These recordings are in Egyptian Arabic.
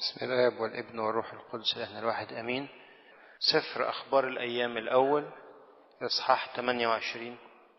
بسم الاب والابن والروح القدس الاله الواحد امين سفر اخبار الايام الاول اصحاح 28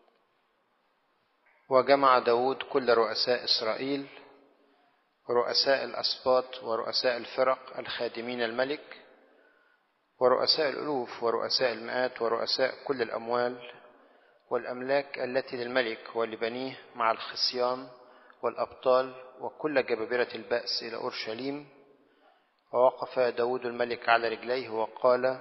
وجمع داود كل رؤساء اسرائيل ورؤساء الاسباط ورؤساء الفرق الخادمين الملك ورؤساء الالوف ورؤساء المئات ورؤساء كل الاموال والاملاك التي للملك ولبنيه مع الخصيان والابطال وكل جبابره الباس الى اورشليم ووقف داود الملك على رجليه وقال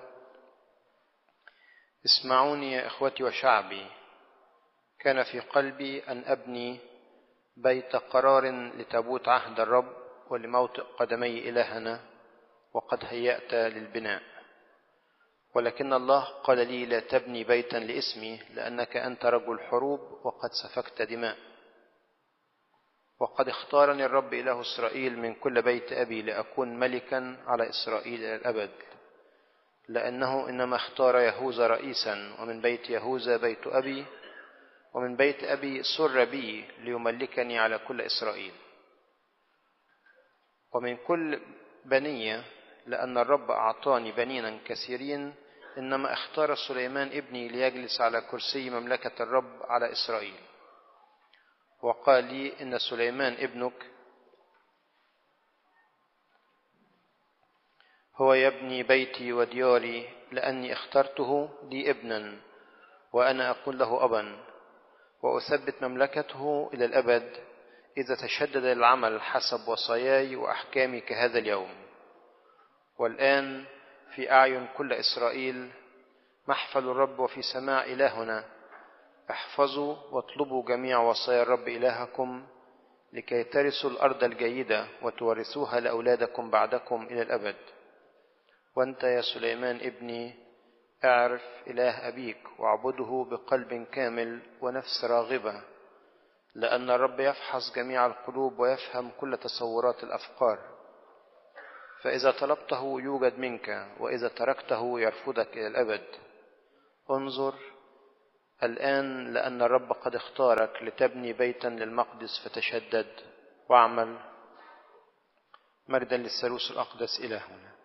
اسمعوني يا إخوتي وشعبي كان في قلبي أن أبني بيت قرار لتابوت عهد الرب ولموطئ قدمي إلهنا وقد هيأت للبناء ولكن الله قال لي لا تبني بيتا لاسمي لأنك أنت رجل حروب وقد سفكت دماء وقد اختارني الرب إله إسرائيل من كل بيت أبي لأكون ملكا على إسرائيل إلى الأبد لأنه إنما اختار يهوذا رئيسا ومن بيت يهوذا بيت أبي ومن بيت أبي سر بي ليملكني على كل إسرائيل ومن كل بنية لأن الرب أعطاني بنينا كثيرين إنما اختار سليمان ابني ليجلس على كرسي مملكة الرب على إسرائيل وقال لي إن سليمان ابنك هو يبني بيتي ودياري لأني اخترته لي ابنا وأنا أكون له أبا وأثبت مملكته إلى الأبد إذا تشدد العمل حسب وصاياي وأحكامي كهذا اليوم والآن في أعين كل إسرائيل محفل الرب وفي سماع إلهنا احفظوا واطلبوا جميع وصايا الرب إلهكم لكي ترثوا الأرض الجيدة وتورثوها لأولادكم بعدكم إلى الأبد وأنت يا سليمان ابني اعرف إله أبيك واعبده بقلب كامل ونفس راغبة لأن الرب يفحص جميع القلوب ويفهم كل تصورات الأفكار فإذا طلبته يوجد منك وإذا تركته يرفضك إلى الأبد انظر الآن لأن الرب قد اختارك لتبني بيتا للمقدس فتشدد واعمل مجدا للثالوث الأقدس إلهنا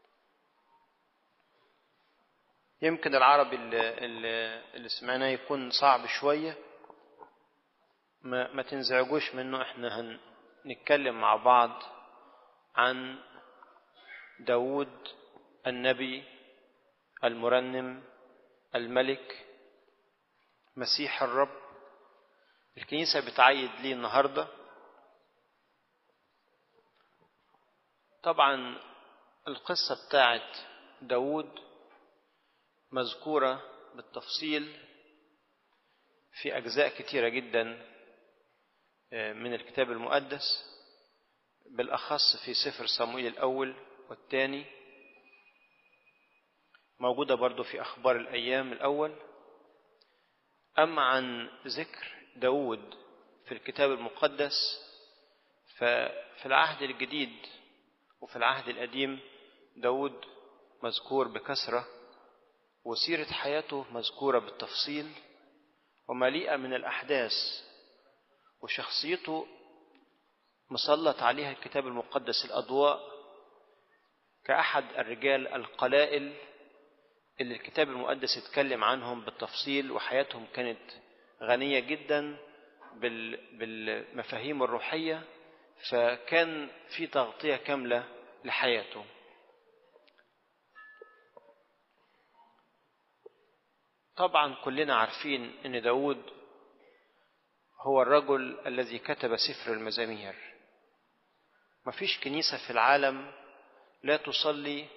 يمكن العربي اللي, اللي, اللي سمعناه يكون صعب شوية ما, ما تنزعجوش منه احنا هنتكلم مع بعض عن داود النبي المرنم الملك مسيح الرب الكنيسة بتعيد ليه النهاردة طبعا القصة بتاعت داود مذكورة بالتفصيل في أجزاء كتيرة جدا من الكتاب المقدس بالأخص في سفر صموئيل الأول والثاني موجودة برضو في أخبار الأيام الأول أما عن ذكر داود في الكتاب المقدس ففي العهد الجديد وفي العهد القديم داود مذكور بكثرة وسيرة حياته مذكورة بالتفصيل ومليئة من الأحداث وشخصيته مسلط عليها الكتاب المقدس الأضواء كأحد الرجال القلائل اللي الكتاب المقدس اتكلم عنهم بالتفصيل وحياتهم كانت غنية جدا بالمفاهيم الروحية فكان في تغطية كاملة لحياته طبعا كلنا عارفين ان داود هو الرجل الذي كتب سفر المزامير مفيش كنيسة في العالم لا تصلي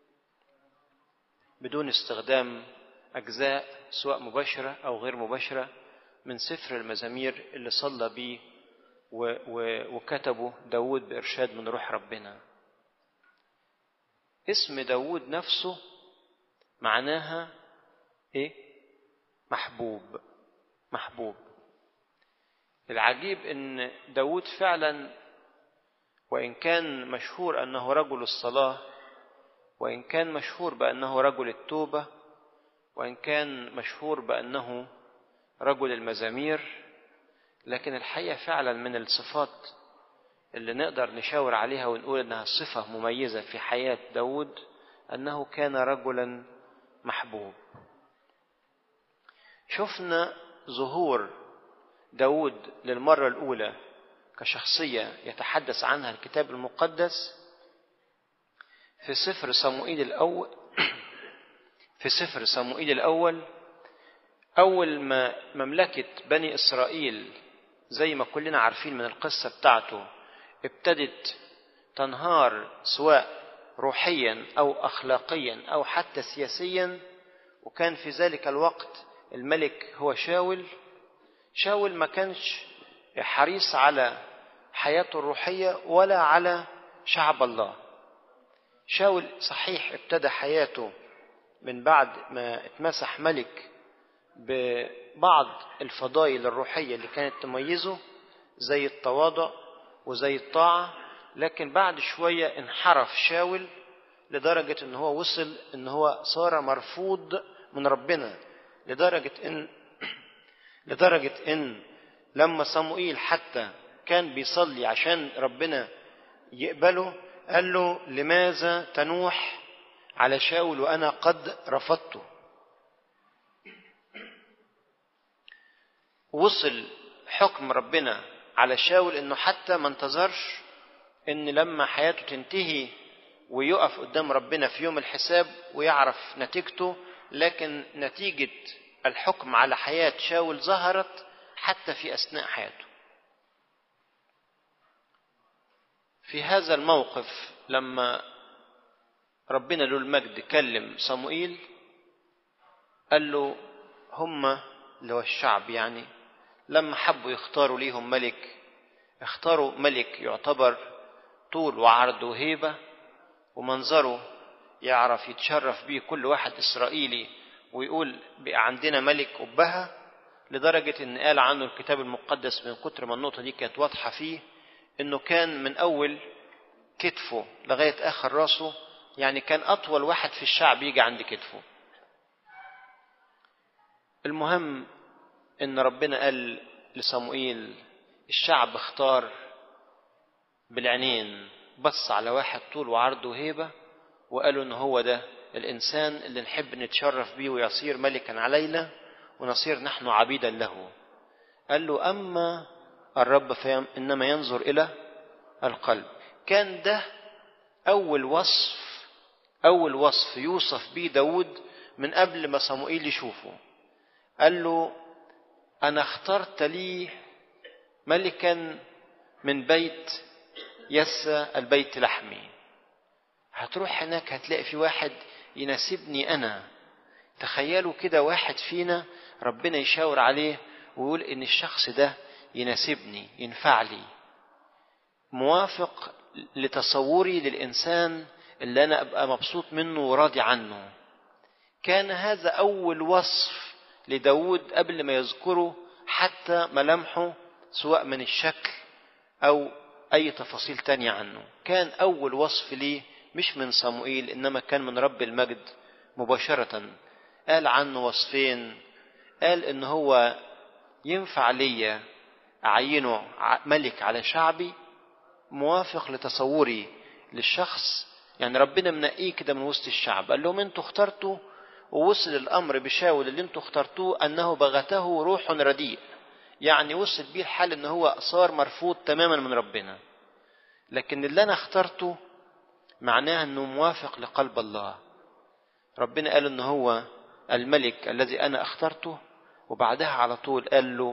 بدون استخدام أجزاء سواء مباشرة أو غير مباشرة من سفر المزامير اللي صلى بيه وكتبه داود بإرشاد من روح ربنا اسم داود نفسه معناها إيه؟ محبوب محبوب العجيب إن داود فعلا وإن كان مشهور أنه رجل الصلاة وإن كان مشهور بأنه رجل التوبة وإن كان مشهور بأنه رجل المزامير لكن الحقيقة فعلا من الصفات اللي نقدر نشاور عليها ونقول انها صفة مميزة في حياة داود انه كان رجلا محبوب شفنا ظهور داود للمرة الأولى كشخصية يتحدث عنها الكتاب المقدس في سفر صموئيل الأول في سفر صموئيل الأول أول ما مملكة بني إسرائيل زي ما كلنا عارفين من القصة بتاعته ابتدت تنهار سواء روحيا أو أخلاقيا أو حتى سياسيا وكان في ذلك الوقت الملك هو شاول شاول ما كانش حريص على حياته الروحية ولا على شعب الله شاول صحيح ابتدى حياته من بعد ما اتمسح ملك ببعض الفضائل الروحية اللي كانت تميزه زي التواضع وزي الطاعة لكن بعد شوية انحرف شاول لدرجة ان هو وصل ان هو صار مرفوض من ربنا لدرجة ان لدرجة ان لما صموئيل حتى كان بيصلي عشان ربنا يقبله قال له لماذا تنوح على شاول وانا قد رفضته وصل حكم ربنا على شاول انه حتى ما انتظرش ان لما حياته تنتهي ويقف قدام ربنا في يوم الحساب ويعرف نتيجته لكن نتيجة الحكم على حياة شاول ظهرت حتى في أثناء حياته في هذا الموقف لما ربنا له المجد كلم صموئيل قال له هم اللي هو الشعب يعني لما حبوا يختاروا ليهم ملك اختاروا ملك يعتبر طول وعرض وهيبة ومنظره يعرف يتشرف بيه كل واحد إسرائيلي ويقول بقى عندنا ملك أبها لدرجة إن قال عنه الكتاب المقدس من كتر ما النقطة دي كانت واضحة فيه إنه كان من أول كتفه لغاية آخر راسه يعني كان أطول واحد في الشعب يجي عند كتفه المهم إن ربنا قال لصموئيل الشعب اختار بالعينين بص على واحد طول وعرض وهيبة وقالوا إن هو ده الإنسان اللي نحب نتشرف بيه ويصير ملكا علينا ونصير نحن عبيدا له قال له أما الرب فإنما ينظر إلى القلب كان ده أول وصف أول وصف يوصف به داود من قبل ما صموئيل يشوفه قال له أنا اخترت لي ملكا من بيت يسى البيت لحمي هتروح هناك هتلاقي في واحد يناسبني أنا تخيلوا كده واحد فينا ربنا يشاور عليه ويقول إن الشخص ده يناسبني ينفع لي موافق لتصوري للإنسان اللي أنا أبقى مبسوط منه وراضي عنه كان هذا أول وصف لداود قبل ما يذكره حتى ملامحه سواء من الشكل أو أي تفاصيل تانية عنه كان أول وصف ليه مش من صموئيل إنما كان من رب المجد مباشرة قال عنه وصفين قال إن هو ينفع ليا أعينه ملك على شعبي موافق لتصوري للشخص يعني ربنا منقيه كده من وسط الشعب قال لهم انتوا اخترتوا ووصل الامر بشاول اللي انتوا اخترتوه انه بغته روح رديء يعني وصل بيه الحال ان هو صار مرفوض تماما من ربنا لكن اللي انا اخترته معناه انه موافق لقلب الله ربنا قال ان هو الملك الذي انا اخترته وبعدها على طول قال له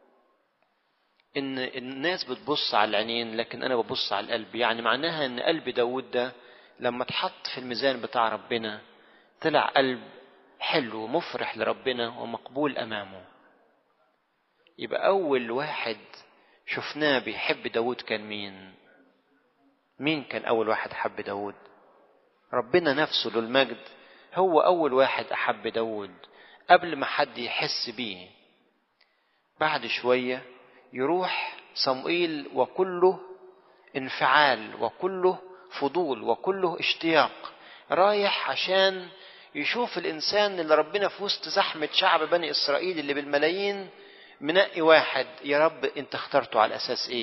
ان الناس بتبص على العينين لكن انا ببص على القلب يعني معناها ان قلب داود ده لما اتحط في الميزان بتاع ربنا طلع قلب حلو مفرح لربنا ومقبول امامه يبقى اول واحد شفناه بيحب داود كان مين مين كان اول واحد حب داود ربنا نفسه له المجد هو اول واحد احب داود قبل ما حد يحس بيه بعد شويه يروح صموئيل وكله انفعال وكله فضول وكله اشتياق رايح عشان يشوف الانسان اللي ربنا في وسط زحمه شعب بني اسرائيل اللي بالملايين منقي واحد يا رب انت اخترته على اساس ايه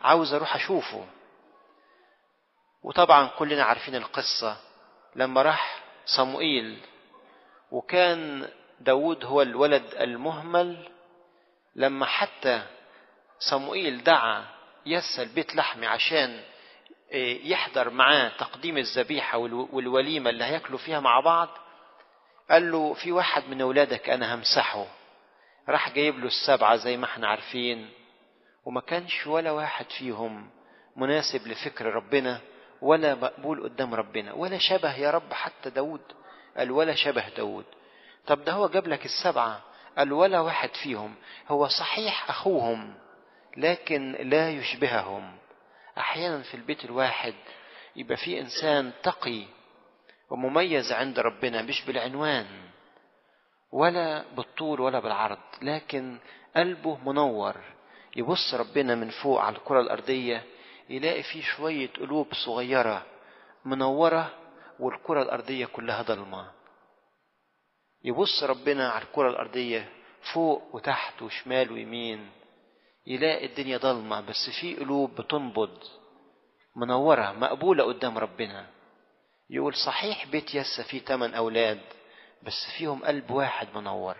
عاوز أروح أشوفه وطبعا كلنا عارفين القصة لما راح صموئيل وكان داود هو الولد المهمل لما حتى صموئيل دعا يسى البيت لحمي عشان يحضر معاه تقديم الذبيحة والوليمة اللي هياكلوا فيها مع بعض قال له في واحد من أولادك أنا همسحه راح جايب له السبعة زي ما احنا عارفين وما كانش ولا واحد فيهم مناسب لفكر ربنا ولا مقبول قدام ربنا ولا شبه يا رب حتى داود قال ولا شبه داود طب ده هو جاب لك السبعة قال ولا واحد فيهم هو صحيح أخوهم لكن لا يشبههم أحيانا في البيت الواحد يبقى في إنسان تقي ومميز عند ربنا مش بالعنوان ولا بالطول ولا بالعرض لكن قلبه منور يبص ربنا من فوق على الكرة الأرضية يلاقي فيه شوية قلوب صغيرة منورة والكرة الأرضية كلها ضلمة يبص ربنا على الكرة الأرضية فوق وتحت وشمال ويمين يلاقي الدنيا ضلمة بس في قلوب بتنبض منورة مقبولة قدام ربنا يقول صحيح بيت يسا فيه تمن أولاد بس فيهم قلب واحد منور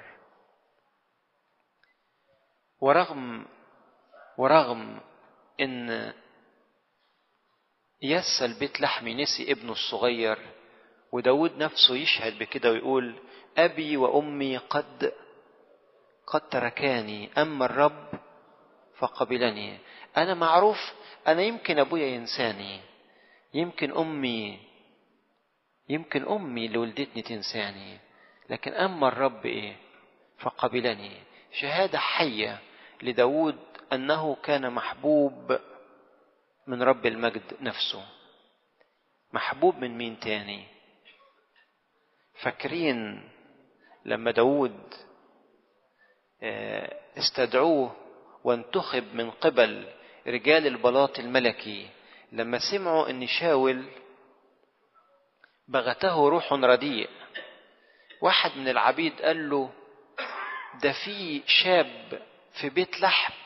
ورغم ورغم ان يسا البيت لحمي نسي ابنه الصغير وداود نفسه يشهد بكده ويقول أبي وأمي قد قد تركاني أما الرب فقبلني أنا معروف أنا يمكن أبويا ينساني يمكن أمي يمكن أمي اللي ولدتني تنساني لكن أما الرب إيه فقبلني شهادة حية لداود أنه كان محبوب من رب المجد نفسه محبوب من مين تاني فاكرين لما داود استدعوه وانتخب من قبل رجال البلاط الملكي لما سمعوا ان شاول بغته روح رديء واحد من العبيد قال له ده في شاب في بيت لحم